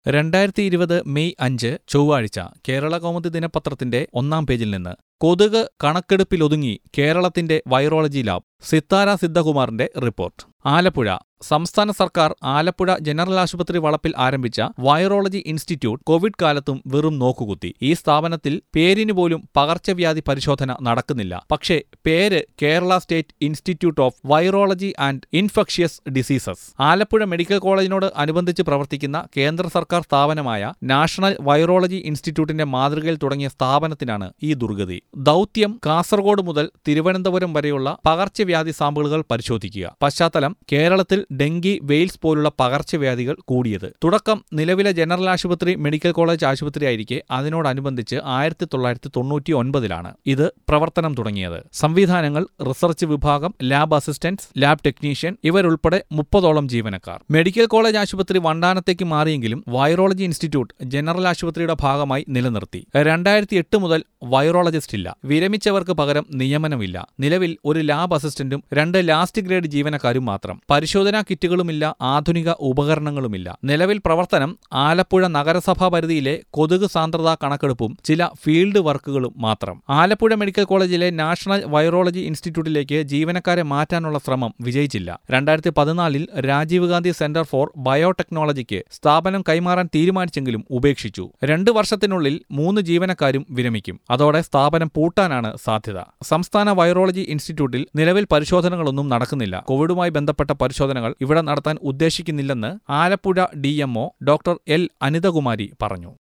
രണ്ടായിരത്തി ഇരുപത് മെയ് അഞ്ച് ചൊവ്വാഴ്ച കേരള കൗമുദി ദിനപത്രത്തിന്റെ ഒന്നാം പേജിൽ നിന്ന് കൊതുക് കണക്കെടുപ്പിലൊതുങ്ങി കേരളത്തിന്റെ വൈറോളജി ലാബ് സിത്താര സിദ്ധകുമാറിന്റെ റിപ്പോർട്ട് ആലപ്പുഴ സംസ്ഥാന സർക്കാർ ആലപ്പുഴ ജനറൽ ആശുപത്രി വളപ്പിൽ ആരംഭിച്ച വൈറോളജി ഇൻസ്റ്റിറ്റ്യൂട്ട് കോവിഡ് കാലത്തും വെറും നോക്കുകുത്തി ഈ സ്ഥാപനത്തിൽ പേരിന് പോലും പകർച്ചവ്യാധി പരിശോധന നടക്കുന്നില്ല പക്ഷേ പേര് Kerala state institute of virology and infectious diseases Alappuzha medical കോളേജിനോട് അനുബന്ധിച്ച് പ്രവർത്തിക്കുന്ന കേന്ദ്ര സർക്കാർ സ്ഥാപനമായ നാഷണൽ വൈറോളജി ഇൻസ്റ്റിറ്റ്യൂട്ടിന്റെ മാതൃകയിൽ തുടങ്ങിയ സ്ഥാപനത്തിനാണ് ഈ ദുർഗതി ദൗത്യം കാസർഗോഡ് മുതൽ തിരുവനന്തപുരം വരെയുള്ള പകർച്ചവ്യാധി സാമ്പിളുകൾ പരിശോധിക്കുക പശ്ചാത്തലം കേരളത്തിൽ ഡെങ്കി വെയിൽസ് പോലുള്ള പകർച്ചവ്യാധികൾ കൂടിയത് തുടക്കം നിലവിലെ ജനറൽ ആശുപത്രി മെഡിക്കൽ കോളേജ് ആശുപത്രിയായിരിക്കെ അതിനോടനുബന്ധിച്ച് ആയിരത്തി തൊള്ളായിരത്തി തൊണ്ണൂറ്റി ഒൻപതിലാണ് ഇത് പ്രവർത്തനം തുടങ്ങിയത് സംവിധാനങ്ങൾ റിസർച്ച് വിഭാഗം ലാബ് അസിസ്റ്റന്റ്സ് ലാബ് ടെക്നീഷ്യൻ ഇവരുൾപ്പെടെ മുപ്പതോളം ജീവനക്കാർ മെഡിക്കൽ കോളേജ് ആശുപത്രി വണ്ടാനത്തേക്ക് മാറിയെങ്കിലും വൈറോളജി ഇൻസ്റ്റിറ്റ്യൂട്ട് ജനറൽ ആശുപത്രിയുടെ ഭാഗമായി നിലനിർത്തി രണ്ടായിരത്തി എട്ട് മുതൽ വൈറോളജിസ്റ്റ് ഇല്ല വിരമിച്ചവർക്ക് പകരം നിയമനമില്ല നിലവിൽ ഒരു ലാബ് അസിസ്റ്റന്റും രണ്ട് ലാസ്റ്റ് ഗ്രേഡ് ജീവനക്കാരും മാത്രം പരിശോധനാ കിറ്റുകളുമില്ല ആധുനിക ഉപകരണങ്ങളുമില്ല നിലവിൽ പ്രവർത്തനം ആലപ്പുഴ നഗരസഭാ പരിധിയിലെ കൊതുക് സാന്ദ്രത കണക്കെടുപ്പും ചില ഫീൽഡ് വർക്കുകളും മാത്രം ആലപ്പുഴ മെഡിക്കൽ കോളേജിലെ നാഷണൽ വൈറോളജി ഇൻസ്റ്റിറ്റ്യൂട്ടിലേക്ക് ജീവനക്കാരെ മാറ്റാനുള്ള ശ്രമം വിജയിച്ചില്ല രണ്ടായിരത്തി പതിനാലിൽ രാജീവ് ഗാന്ധി സെന്റർ ഫോർ ബയോടെക്നോളജിക്ക് സ്ഥാപനം കൈമാറാൻ തീരുമാനിച്ചെങ്കിലും ഉപേക്ഷിച്ചു രണ്ട് വർഷത്തിനുള്ളിൽ മൂന്ന് ജീവനക്കാരും വിരമിക്കും അതോടെ സ്ഥാപനം പൂട്ടാനാണ് സാധ്യത സംസ്ഥാന വൈറോളജി ഇൻസ്റ്റിറ്റ്യൂട്ടിൽ നിലവിൽ പരിശോധനകളൊന്നും നടക്കുന്നില്ല കോവിഡുമായി ബന്ധപ്പെട്ട പരിശോധനകൾ ഇവിടെ നടത്താൻ ഉദ്ദേശിക്കുന്നില്ലെന്ന് Alappuzha D doctor L Anithakumari പറഞ്ഞു